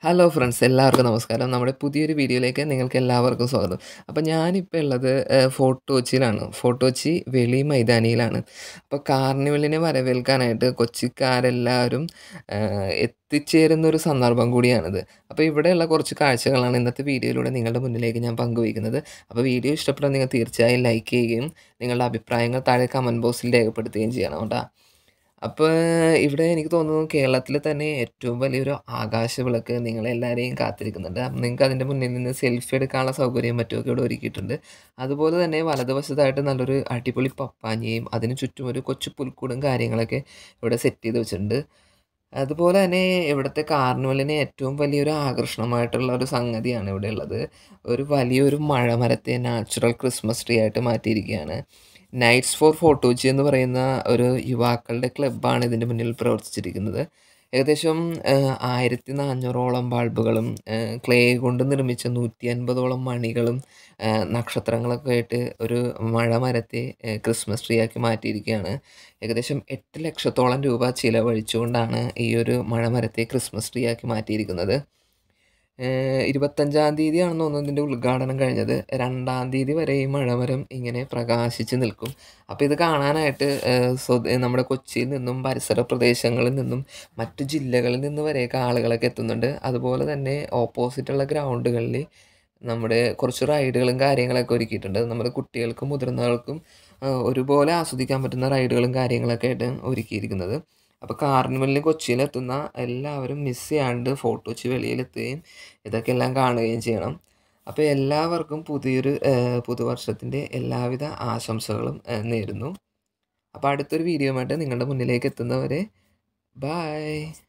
hello friends എല്ലാവർക്കും നമസ്കാരം നമ്മുടെ പുതിയൊരു വീഡിയോയിലേക്ക് നിങ്ങൾക്ക് എല്ലാവർക്കും സ്വാഗതം അപ്പോൾ ഞാനിപ്പോൾ ഉള്ളത് ഏഹ്, ഫോർട്ട് കൊച്ചിയിലാണ് ഫോർട്ട് കൊച്ചി വെളി മൈതാനിയിലാണ് അപ്പോൾ കാർണിവലിനെ വരവേൽക്കാനായിട്ട് കൊച്ചിക്കാരെല്ലാവരും ഏഹ്, എത്തിച്ചേരുന്ന ഒരു സന്ദർഭം കൂടിയാണിത് അപ്പോൾ ഇവിടെയുള്ള കുറച്ച് കാഴ്ചകളാണ് ഇന്നത്തെ വീഡിയോയിലൂടെ നിങ്ങളുടെ മുന്നിലേക്ക് ഞാൻ പങ്കുവയ്ക്കുന്നത് അപ്പോൾ വീഡിയോ ഇഷ്ടപ്പെട്ടാൽ നിങ്ങൾ തീർച്ചയായും ലൈക്ക് ചെയ്യുകയും നിങ്ങളുടെ അഭിപ്രായങ്ങൾ താഴെ കമൻറ്റ് ബോക്സിൽ രേഖപ്പെടുത്തുകയും ചെയ്യണം കേട്ടോ അപ്പോൾ ഇവിടെ എനിക്ക് തോന്നുന്നു കേരളത്തിൽ തന്നെ ഏറ്റവും വലിയൊരു ആകാശവിളക്ക് നിങ്ങളെല്ലാവരെയും കാത്തിരിക്കുന്നുണ്ട് അപ്പം നിങ്ങൾക്ക് അതിൻ്റെ മുന്നിൽ നിന്ന് സെൽഫി എടുക്കാനുള്ള സൗകര്യം മറ്റുമൊക്കെ ഇവിടെ ഒരുക്കിയിട്ടുണ്ട് അതുപോലെ തന്നെ വലതുവശത്തായിട്ട് നല്ലൊരു അടിപൊളി പപ്പാഞ്ഞയും അതിന് ചുറ്റും ഒരു കൊച്ചു പുൽക്കൂടും കാര്യങ്ങളൊക്കെ ഇവിടെ സെറ്റ് ചെയ്ത് വെച്ചിട്ടുണ്ട് അതുപോലെ തന്നെ ഇവിടുത്തെ കാർണിവലിന് ഏറ്റവും വലിയൊരു ആകർഷണമായിട്ടുള്ള ഒരു സംഗതിയാണ് ഇവിടെ ഉള്ളത് ഒരു വലിയൊരു മഴമരത്തെ നാച്ചുറൽ ക്രിസ്മസ് ട്രീ ആയിട്ട് മാറ്റിയിരിക്കുകയാണ് നൈറ്റ്സ് ഫോർ ഫോട്ടോജി എന്ന് പറയുന്ന ഒരു യുവാക്കളുടെ ക്ലബ്ബാണ് ഇതിൻ്റെ മുന്നിൽ പ്രവർത്തിച്ചിരിക്കുന്നത് ഏകദേശം ആയിരത്തി നാനൂറോളം ബൾബുകളും ക്ലേ കൊണ്ട് നിർമ്മിച്ച നൂറ്റി അൻപതോളം മണികളും ആ, നക്ഷത്രങ്ങളൊക്കെ ആയിട്ട് ഒരു മഴമരത്തെ ആ, ക്രിസ്മസ് ട്രീ ആക്കി മാറ്റിയിരിക്കുകയാണ് ഏകദേശം എട്ട് ലക്ഷത്തോളം രൂപ ചിലവഴിച്ചുകൊണ്ടാണ് ഈ ഒരു മഴമരത്തെ ക്രിസ്മസ് ട്രീ ആക്കി മാറ്റിയിരിക്കുന്നത് ഏഹ് ഇരുപത്തഞ്ചാം തീയതിയാണെന്ന് തോന്നുന്നു ഇതിൻ്റെ ഉദ്ഘാടനം കഴിഞ്ഞത് രണ്ടാം തീയതി വരെ ഈ മഴമരം ഇങ്ങനെ പ്രകാശിച്ച് നിൽക്കും അപ്പോൾ ഇത് കാണാനായിട്ട് ഏഹ് സ്വദേ നമ്മുടെ കൊച്ചിയിൽ നിന്നും പരിസര പ്രദേശങ്ങളിൽ നിന്നും മറ്റു ജില്ലകളിൽ നിന്ന് വരെയൊക്കെ ആളുകളൊക്കെ എത്തുന്നുണ്ട് അതുപോലെ തന്നെ ഓപ്പോസിറ്റുള്ള ഗ്രൗണ്ടുകളിൽ നമ്മുടെ കുറച്ച് റൈഡുകളും കാര്യങ്ങളൊക്കെ ഒരുക്കിയിട്ടുണ്ട് നമ്മുടെ കുട്ടികൾക്കും മുതിർന്നവർക്കും ഏഹ് ഒരുപോലെ ആസ്വദിക്കാൻ പറ്റുന്ന റൈഡുകളും കാര്യങ്ങളൊക്കെ ആയിട്ട് ഒരുക്കിയിരിക്കുന്നത് അപ്പോൾ കാർണിവലിന് കൊച്ചിയിലെത്തുന്ന എല്ലാവരും മിസ് ചെയ്യാണ്ട് ഫോർട്ട് കൊച്ചി വെളിയിലെത്തുകയും ഇതൊക്കെ എല്ലാം കാണുകയും ചെയ്യണം അപ്പോൾ എല്ലാവർക്കും പുതിയൊരു ഏഹ്, പുതുവർഷത്തിൻ്റെ എല്ലാവിധ ആശംസകളും ഏഹ്, നേരുന്നു അപ്പോൾ അടുത്തൊരു വീഡിയോയുമായിട്ട് നിങ്ങളുടെ മുന്നിലേക്ക് എത്തുന്നവരെ ബായ്